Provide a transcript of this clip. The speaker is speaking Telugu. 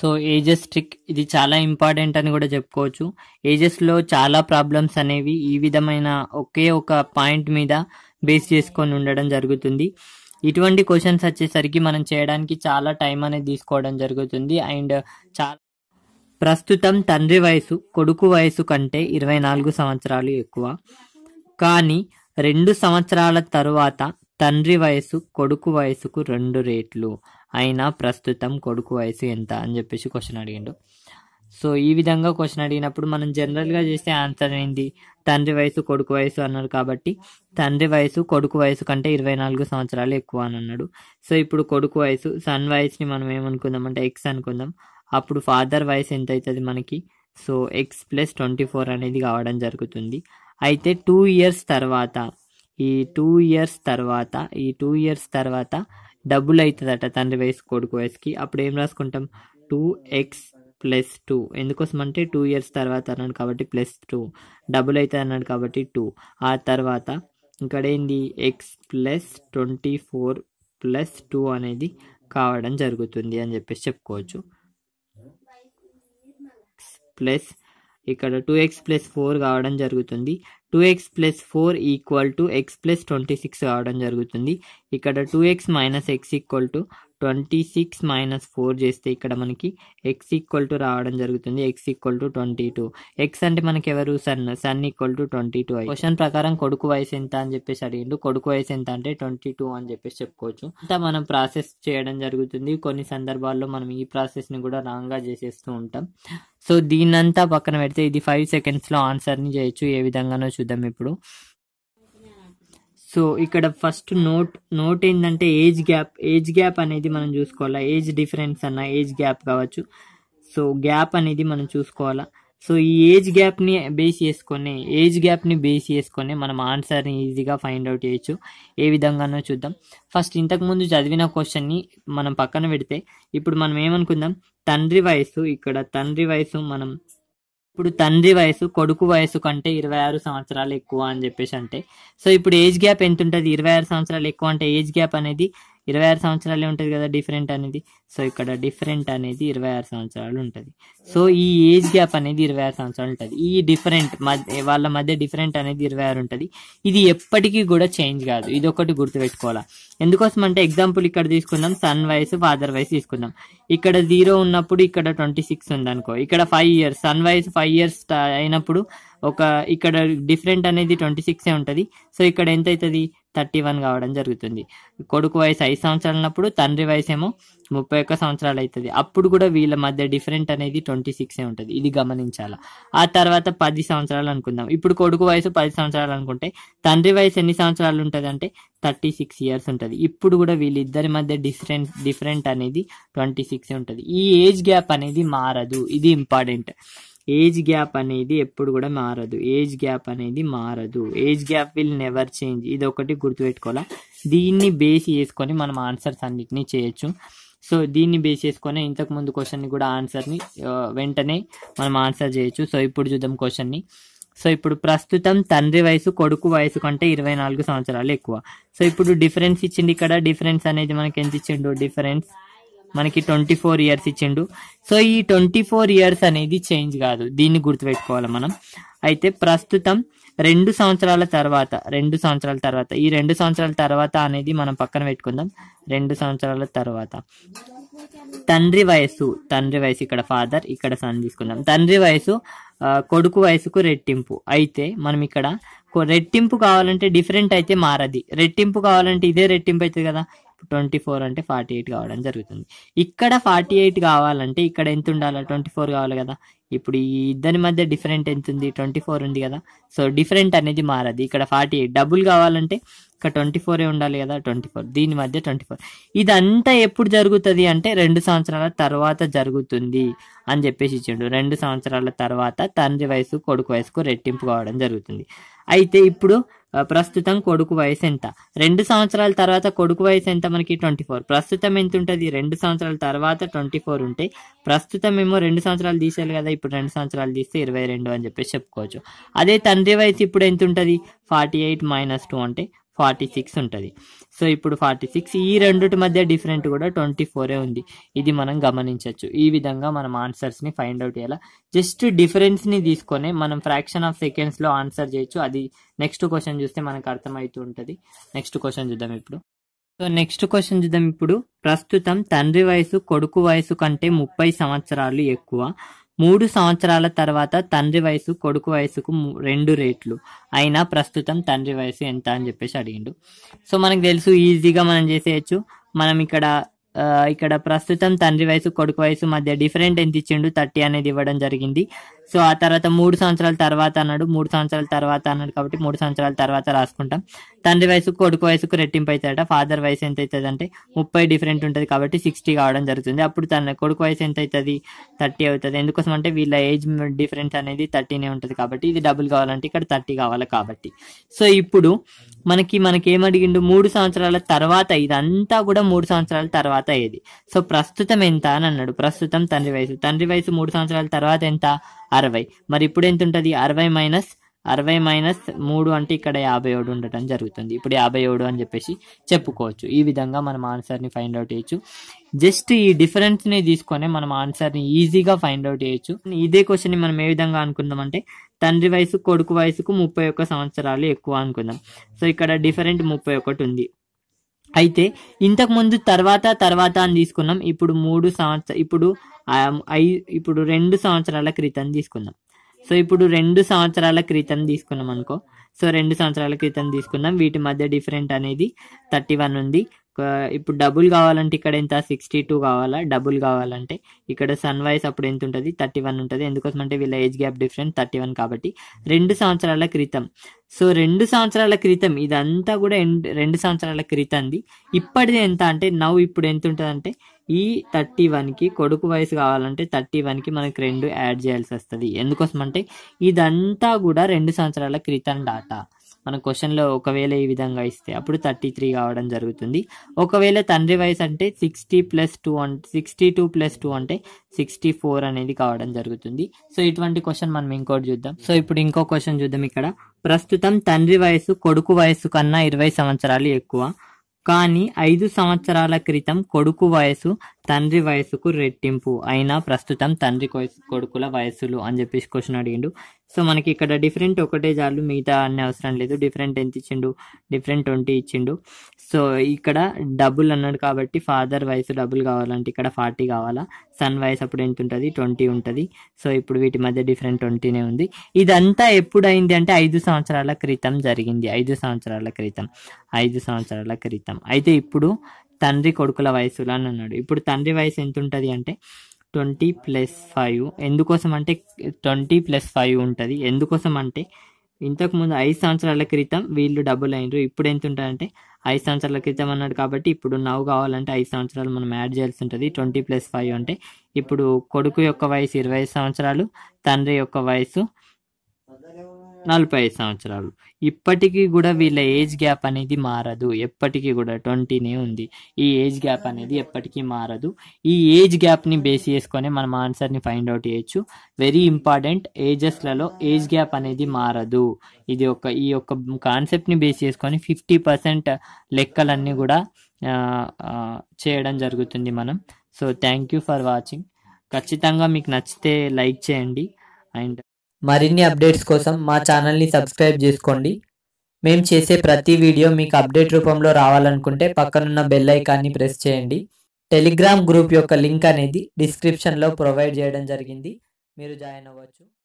సో ఏజెస్ ట్రిక్ ఇది చాలా ఇంపార్టెంట్ అని కూడా చెప్పుకోవచ్చు ఏజెస్లో చాలా ప్రాబ్లమ్స్ అనేవి ఈ విధమైన ఒకే ఒక పాయింట్ మీద బేస్ చేసుకొని ఉండడం జరుగుతుంది ఇటువంటి క్వశ్చన్స్ వచ్చేసరికి మనం చేయడానికి చాలా టైం అనేది తీసుకోవడం జరుగుతుంది అండ్ చాలా ప్రస్తుతం తండ్రి వయసు కొడుకు వయసు కంటే ఇరవై నాలుగు సంవత్సరాలు ఎక్కువ కానీ రెండు సంవత్సరాల తరువాత తండ్రి వయసు కొడుకు వయసుకు రెండు రేట్లు అయినా ప్రస్తుతం కొడుకు వయసు ఎంత అని చెప్పేసి క్వశ్చన్ అడిగిండు సో ఈ విధంగా క్వశ్చన్ అడిగినప్పుడు మనం జనరల్గా చేసే ఆన్సర్ ఏంటి తండ్రి వయసు కొడుకు వయసు అన్నారు కాబట్టి తండ్రి వయసు కొడుకు వయసు కంటే ఇరవై నాలుగు సంవత్సరాలు ఎక్కువ అని అన్నాడు సో ఇప్పుడు కొడుకు వయసు సన్ వయసుని మనం ఏమనుకుందాం అంటే ఎక్స్ అనుకుందాం అప్పుడు ఫాదర్ వయసు ఎంత అవుతుంది మనకి so x plus twenty four అనేది కావడం జరుగుతుంది అయితే టూ ఇయర్స్ తర్వాత ఈ టూ ఇయర్స్ తర్వాత ఈ టూ ఇయర్స్ తర్వాత డబుల్ అవుతుందట తండ్రి వయసు కొడుకు వయసుకి అప్పుడు ఏం రాసుకుంటాం టూ ఎక్స్ ప్లస్ టూ ఎందుకోసం అంటే టూ ఇయర్స్ తర్వాత అన్నాడు కాబట్టి ప్లస్ టూ డబుల్ అవుతుంది అన్నాడు కాబట్టి టూ ఆ తర్వాత ఇక్కడ ఏంది x plus twenty four plus two అనేది కావడం జరుగుతుంది అని చెప్పేసి చెప్పుకోవచ్చు ప్లస్ ఇక్కడ టూ ఎక్స్ ప్లస్ ఫోర్ కావడం జరుగుతుంది two x plus four equal to x plus twenty six కావడం జరుగుతుంది ఇక్కడ two x minus x equal to twenty six minus four చేస్తే ఇక్కడ మనకి ఎక్స్ ఈక్వల్ టు రావడం జరుగుతుంది x equal to twenty two x అంటే మనకి ఎవరు son son equal to twenty two question ప్రకారం కొడుకు వయసు ఎంత అని చెప్పేసి అడిగిండు కొడుకు వయసు ఎంత అంటే ట్వంటీ టూ అని చెప్పేసి చెప్పుకోవచ్చు అంతా మనం ప్రాసెస్ చేయడం జరుగుతుంది కొన్ని సందర్భాల్లో మనం ఈ ప్రాసెస్ ని కూడా రాంగ్ గా చేసేస్తూ ఉంటాం సో దీన్నంతా పక్కన పెడితే ఇది ఫైవ్ సెకండ్స్ లో ఆన్సర్ ని చేయొచ్చు ఏ విధంగానో చూద్దాం ఇప్పుడు సో ఇక్కడ ఫస్ట్ నోట్ నోట్ ఏంటంటే ఏజ్ గ్యాప్ ఏజ్ గ్యాప్ అనేది మనం చూసుకోవాలా ఏజ్ డిఫరెన్స్ అన్న ఏజ్ గ్యాప్ కావచ్చు సో గ్యాప్ అనేది మనం చూసుకోవాలా సో ఈ ఏజ్ గ్యాప్ ని బేస్ చేసుకొని ఏజ్ గ్యాప్ ని బేస్ చేసుకొని మనం ఆన్సర్ ని ఈజీగా ఫైండ్ అవుట్ చేయొచ్చు ఏ విధంగానో చూద్దాం ఫస్ట్ ఇంతకు ముందు చదివిన క్వశ్చన్ ని మనం పక్కన పెడితే ఇప్పుడు మనం ఏమనుకుందాం తండ్రి వయసు ఇక్కడ తండ్రి వయసు మనం ఇప్పుడు తండ్రి వయసు కొడుకు వయసు కంటే ఇరవై ఆరు సంవత్సరాలు ఎక్కువ అని చెప్పేసి అంటే సో ఇప్పుడు ఏజ్ గ్యాప్ ఎంత ఉంటుంది ఇరవై ఆరు సంవత్సరాలు ఎక్కువ అంటే ఏజ్ గ్యాప్ అనేది ఇరవై ఆరు సంవత్సరాలే ఉంటుంది కదా డిఫరెంట్ అనేది సో ఇక్కడ డిఫరెంట్ అనేది ఇరవై ఆరు సంవత్సరాలు ఉంటుంది సో ఈ ఏజ్ గ్యాప్ అనేది ఇరవై ఆరు సంవత్సరాలు ఉంటుంది ఈ డిఫరెంట్ మధ్య వాళ్ళ మధ్య డిఫరెంట్ అనేది ఇరవై ఆరు ఉంటుంది ఇది ఎప్పటికీ కూడా చేంజ్ కాదు ఇది ఒకటి గుర్తుపెట్టుకోవాలా ఎందుకోసం అంటే ఎగ్జాంపుల్ ఇక్కడ తీసుకుందాం సన్ వయసు ఫాదర్ వయసు తీసుకుందాం ఇక్కడ జీరో ఉన్నప్పుడు ఇక్కడ ట్వంటీ సిక్స్ ఉంది అనుకో ఇక్కడ ఫైవ్ ఇయర్స్ సన్ వయసు ఫైవ్ ఇయర్స్ అయినప్పుడు ఒక ఇక్కడ డిఫరెంట్ అనేది ట్వంటీ సిక్స్ ఉంటుంది సో ఇక్కడ ఎంత అవుతుంది థర్టీ వన్ కావడం జరుగుతుంది కొడుకు వయసు ఐదు సంవత్సరాలు ఉన్నప్పుడు తండ్రి వయసు ఏమో ముప్పై ఒక్క సంవత్సరాలు అవుతుంది అప్పుడు కూడా వీళ్ళ మధ్య డిఫరెంట్ అనేది ట్వంటీ సిక్స్ ఉంటుంది ఇది గమనించాలా ఆ తర్వాత పది సంవత్సరాలు అనుకుందాం ఇప్పుడు కొడుకు వయసు పది సంవత్సరాలు అనుకుంటే తండ్రి వయసు ఎన్ని సంవత్సరాలు ఉంటుంది అంటే థర్టీ సిక్స్ ఇయర్స్ ఉంటుంది ఇప్పుడు కూడా వీళ్ళిద్దరి మధ్య డిఫరెంట్ డిఫరెంట్ అనేది ట్వంటీ సిక్స్ ఉంటుంది ఈ ఏజ్ గ్యాప్ అనేది మారదు ఇది ఇంపార్టెంట్ ఏజ్ గ్యాప్ అనేది ఎప్పుడు కూడా మారదు ఏజ్ గ్యాప్ అనేది మారదు age gap will never change ఇది ఒకటి గుర్తుపెట్టుకోవాలా దీన్ని బేస్ చేసుకొని మనం ఆన్సర్స్ అన్నిటినీ చేయొచ్చు సో దీన్ని బేస్ చేసుకొని ఇంతకు ముందు క్వశ్చన్ కూడా ఆన్సర్ని వెంటనే మనం ఆన్సర్ చేయొచ్చు సో ఇప్పుడు చూద్దాం క్వశ్చన్ని సో ఇప్పుడు ప్రస్తుతం తండ్రి వయసు కొడుకు వయసు కంటే ఇరవై నాలుగు సంవత్సరాలు ఎక్కువ సో ఇప్పుడు డిఫరెన్స్ ఇచ్చిండు ఇక్కడ డిఫరెన్స్ అనేది మనకి ఎంత ఇచ్చిండు డిఫరెన్స్ మనకి ట్వంటీ ఫోర్ ఇయర్స్ ఇచ్చిండు సో ఈ ట్వంటీ ఫోర్ ఇయర్స్ అనేది చేంజ్ కాదు దీన్ని గుర్తుపెట్టుకోవాలి మనం అయితే ప్రస్తుతం రెండు సంవత్సరాల తర్వాత రెండు సంవత్సరాల తర్వాత ఈ రెండు సంవత్సరాల తర్వాత అనేది మనం పక్కన పెట్టుకుందాం రెండు సంవత్సరాల తర్వాత తండ్రి వయసు తండ్రి వయసు ఇక్కడ ఫాదర్ ఇక్కడ సన్ తీసుకుందాం తండ్రి వయసు ఆ, కొడుకు వయసుకు రెట్టింపు అయితే మనం ఇక్కడ కొ- రెట్టింపు కావాలంటే డిఫరెంట్ అయితే మారది రెట్టింపు కావాలంటే ఇదే రెట్టింపు అవుతుంది కదా ట్వంటీ ఫోర్ అంటే ఫార్టీ ఎయిట్ కావడం జరుగుతుంది ఇక్కడ ఫార్టీ ఎయిట్ కావాలంటే ఇక్కడ ఎంత ఉండాలి ట్వంటీ ఫోర్ కావాలి కదా ఇప్పుడు ఈ ఇద్దరి మధ్య డిఫరెంట్ ఎంత ఉంది ట్వంటీ ఫోర్ ఉంది కదా సో డిఫరెంట్ అనేది మారది ఇక్కడ ఫార్టీ ఎయిట్ డబుల్ కావాలంటే ఇక్కడ ట్వంటీ ఫోరే ఉండాలి కదా ట్వంటీ ఫోర్ దీని మధ్య ట్వంటీ ఫోర్ ఇదంతా ఎప్పుడు జరుగుతుంది అంటే రెండు సంవత్సరాల తర్వాత జరుగుతుంది అని చెప్పేసి ఇచ్చిండు రెండు సంవత్సరాల తర్వాత తండ్రి వయసు కొడుకు వయసుకు రెట్టింపు కావడం జరుగుతుంది అయితే ఇప్పుడు ఆ, ప్రస్తుతం కొడుకు వయసు ఎంత రెండు సంవత్సరాల తర్వాత కొడుకు వయసు ఎంత మనకి ట్వంటీ ఫోర్ ప్రస్తుతం ఎంత ఉంటుంది రెండు సంవత్సరాల తర్వాత ట్వంటీ ఫోర్ ఉంటే ప్రస్తుతం ఏమో రెండు సంవత్సరాలు తీసేయాలి కదా ఇప్పుడు రెండు సంవత్సరాలు తీస్తే ఇరవై రెండు అని చెప్పేసి చెప్పుకోవచ్చు అదే తండ్రి వయసు ఇప్పుడు ఎంత ఉంటుంది ఫార్టీ ఎయిట్ మైనస్ టూ అంటే ఫార్టీ సిక్స్ ఉంటుంది సో ఇప్పుడు ఫార్టీ సిక్స్ ఈ రెండిటి మధ్య డిఫరెంట్ కూడా ట్వంటీ ఫోరే ఉంది ఇది మనం గమనించవచ్చు ఈ విధంగా మనం ఆన్సర్స్ని ఫైండ్ అవుట్ చేయాలి జస్ట్ డిఫరెన్స్ని తీసుకొని మనం ఫ్రాక్షన్ ఆఫ్ సెకండ్స్లో ఆన్సర్ చేయొచ్చు అది నెక్స్ట్ క్వశ్చన్ చూస్తే మనకు అర్థమవుతూ ఉంటుంది నెక్స్ట్ క్వశ్చన్ చూద్దాం ఇప్పుడు సో నెక్స్ట్ క్వశ్చన్ చూద్దాం ఇప్పుడు ప్రస్తుతం తండ్రి వయసు కొడుకు వయసు కంటే ముప్పై సంవత్సరాలు ఎక్కువ మూడు సంవత్సరాల తర్వాత తండ్రి వయసు కొడుకు వయసుకు ము- రెండు రేట్లు అయినా ప్రస్తుతం తండ్రి వయసు ఎంత అని చెప్పేసి అడిగిండు సో మనకు తెలుసు ఈజీగా మనం చేసేయచ్చు మనం ఇక్కడ ఆ, ఇక్కడ ప్రస్తుతం తండ్రి వయసు కొడుకు వయసు మధ్య డిఫరెంట్ ఎంత ఇచ్చిండు థర్టీ అనేది ఇవ్వడం జరిగింది సో ఆ తర్వాత మూడు సంవత్సరాల తర్వాత అన్నాడు మూడు సంవత్సరాల తర్వాత అన్నాడు కాబట్టి మూడు సంవత్సరాల తర్వాత రాసుకుంటాం తండ్రి వయసు కొడుకు వయసుకు రెట్టింపు అవుతాడట ఫాదర్ వయసు ఎంత అవుతుంది అంటే ముప్పై డిఫరెంట్ ఉంటుంది కాబట్టి సిక్స్టీ కావడం జరుగుతుంది అప్పుడు తన కొడుకు వయసు ఎంత అవుతుంది థర్టీ అవుతుంది ఎందుకోసం అంటే వీళ్ళ ఏజ్ డిఫరెన్స్ అనేది థర్టీనే ఉంటుంది కాబట్టి ఇది డబుల్ కావాలంటే ఇక్కడ థర్టీ కావాలి కాబట్టి సో ఇప్పుడు మనకి మనకి ఏం అడిగిండు మూడు సంవత్సరాల తర్వాత ఇదంతా కూడా మూడు సంవత్సరాల తర్వాత ఏది సో ప్రస్తుతం ఎంత అని అన్నాడు ప్రస్తుతం తండ్రి వయసు తండ్రి వయసు మూడు సంవత్సరాల తర్వాత ఎంత అరవై మరి ఇప్పుడు ఎంత ఉంటుంది అరవై మైనస్ అరవై మైనస్ మూడు అంటే ఇక్కడ యాభై ఏడు ఉండటం జరుగుతుంది ఇప్పుడు యాభై ఏడు అని చెప్పేసి చెప్పుకోవచ్చు ఈ విధంగా మనం ఆన్సర్ని ఫైండ్ అవుట్ చేయొచ్చు జస్ట్ ఈ డిఫరెన్స్ని తీసుకొని మనం ఆన్సర్ని ఈజీగా ఫైండ్ అవుట్ చేయొచ్చు ఇదే క్వశ్చన్ని మనం ఏ విధంగా అనుకుందామంటే తండ్రి వయసు కొడుకు వయసుకు ముప్పై ఒక్క సంవత్సరాలు ఎక్కువ అనుకుందాం సో ఇక్కడ డిఫరెంట్ ముప్పై ఒకటి ఉంది అయితే ఇంతకు ముందు తర్వాత తర్వాత అని తీసుకున్నాం ఇప్పుడు మూడు సంవత్సర ఇప్పుడు ఆ, ఐ ఇప్పుడు రెండు సంవత్సరాల క్రితం తీసుకుందాం సో ఇప్పుడు రెండు సంవత్సరాల క్రితం తీసుకున్నాం అనుకో సో రెండు సంవత్సరాల క్రితం తీసుకున్నాం వీటి మధ్య డిఫరెంట్ అనేది థర్టీ వన్ ఉంది ఆ, ఇప్పుడు డబుల్ కావాలంటే ఇక్కడ ఎంత సిక్స్టీ టూ కావాలా డబుల్ కావాలంటే ఇక్కడ సన్ వైస్ అప్పుడు ఎంత ఉంటుంది థర్టీ వన్ ఉంటుంది ఎందుకోసం అంటే వీళ్ళ age gap different thirty one కాబట్టి రెండు సంవత్సరాల క్రితం సో రెండు సంవత్సరాల క్రితం ఇదంతా కూడా ఎన్- రెండు సంవత్సరాల క్రితంది ఇప్పటిది ఎంత అంటే నవ్వు ఇప్పుడు ఎంత ఉంటుంది అంటే ఈ థర్టీ వన్కి కొడుకు వయసు కావాలంటే థర్టీ వన్కి మనకి రెండు యాడ్ చేయాల్సి వస్తుంది ఎందుకోసం అంటే ఇదంతా కూడా రెండు సంవత్సరాల క్రితం డాటా మన క్వశ్చన్లో ఒకవేళ ఈ విధంగా ఇస్తే అప్పుడు థర్టీ త్రీ కావడం జరుగుతుంది ఒకవేళ తండ్రి వయసు అంటే సిక్స్టీ ప్లస్ టూ అంటే సిక్స్టీ టూ ప్లస్ టూ అంటే సిక్స్టీ ఫోర్ అనేది కావడం జరుగుతుంది సో ఇటువంటి క్వశ్చన్ మనం ఇంకోటి చూద్దాం సో ఇప్పుడు ఇంకో క్వశ్చన్ చూద్దాం ఇక్కడ ప్రస్తుతం తండ్రి వయసు కొడుకు వయసు కన్నా ఇరవై సంవత్సరాలు ఎక్కువ కానీ ఐదు సంవత్సరాల క్రితం కొడుకు వయసు తండ్రి వయసుకు రెట్టింపు అయినా ప్రస్తుతం తండ్రి వయసు కొడుకుల వయసులు అని చెప్పేసి క్వశ్చన్ అడిగిండు సో మనకి ఇక్కడ డిఫరెంట్ ఒకటే చాలు మిగతా అన్ని అవసరం లేదు డిఫరెంట్ ఎంత ఇచ్చిండు డిఫరెంట్ ట్వంటీ ఇచ్చిండు సో ఇక్కడ డబుల్ అన్నాడు కాబట్టి ఫాదర్ వయసు డబుల్ కావాలంటే ఇక్కడ ఫార్టీ కావాలా సన్ వయసు అప్పుడు ఎంత ఉంటుంది ట్వంటీ ఉంటుంది సో ఇప్పుడు వీటి మధ్య డిఫరెంట్ ట్వంటీనే ఉంది ఇదంతా ఎప్పుడు అయింది అంటే ఐదు సంవత్సరాల క్రితం జరిగింది ఐదు సంవత్సరాల క్రితం ఐదు సంవత్సరాల క్రితం అయితే ఇప్పుడు తండ్రి కొడుకుల వయసులో అని అన్నాడు ఇప్పుడు తండ్రి వయసు ఎంత ఉంటుంది అంటే ట్వంటీ ప్లస్ ఫైవ్ ఎందుకోసం అంటే ట్వంటీ ప్లస్ ఫైవ్ ఉంటుంది ఎందుకోసం అంటే ఇంతకు ముందు ఐదు సంవత్సరాల క్రితం వీళ్ళు డబుల్ అయినరు ఇప్పుడు ఎంత ఉంటుందంటే ఐదు సంవత్సరాల క్రితం అన్నాడు కాబట్టి ఇప్పుడు నవ్వు కావాలంటే ఐదు సంవత్సరాలు మనం యాడ్ చేయాల్సి ఉంటుంది ట్వంటీ ప్లస్ ఫైవ్ అంటే ఇప్పుడు కొడుకు యొక్క వయసు ఇరవై ఐదు సంవత్సరాలు తండ్రి యొక్క వయసు నలభై ఐదు సంవత్సరాలు ఇప్పటికీ కూడా వీళ్ళ ఏజ్ గ్యాప్ అనేది మారదు ఎప్పటికీ కూడా ట్వంటీనే ఉంది ఈ ఏజ్ గ్యాప్ అనేది ఎప్పటికీ మారదు ఈ ఏజ్ గ్యాప్ని బేస్ చేసుకొని మనం ఆన్సర్ని ఫైండ్ అవుట్ చేయొచ్చు వెరీ ఇంపార్టెంట్ ఏజెస్లలో ఏజ్ గ్యాప్ అనేది మారదు ఇది ఒక ఈ యొక్క కాన్సెప్ట్ని బేస్ చేసుకొని ఫిఫ్టీ పర్సెంట్ లెక్కలన్నీ కూడా ఆ, ఆ, చేయడం జరుగుతుంది మనం so thank you for watching ఖచ్చితంగా మీకు నచ్చితే లైక్ చేయండి అండ్ మరిన్ని అప్డేట్స్ కోసం మా ఛానల్ని సబ్స్క్రైబ్ చేసుకోండి మేము చేసే ప్రతి వీడియో మీకు అప్డేట్ రూపంలో రావాలనుకుంటే పక్కనున్న బెల్ ఐకాన్ని ప్రెస్ చేయండి టెలిగ్రామ్ గ్రూప్ యొక్క లింక్ అనేది డిస్క్రిప్షన్లో ప్రొవైడ్ చేయడం జరిగింది మీరు జాయిన్ అవ్వచ్చు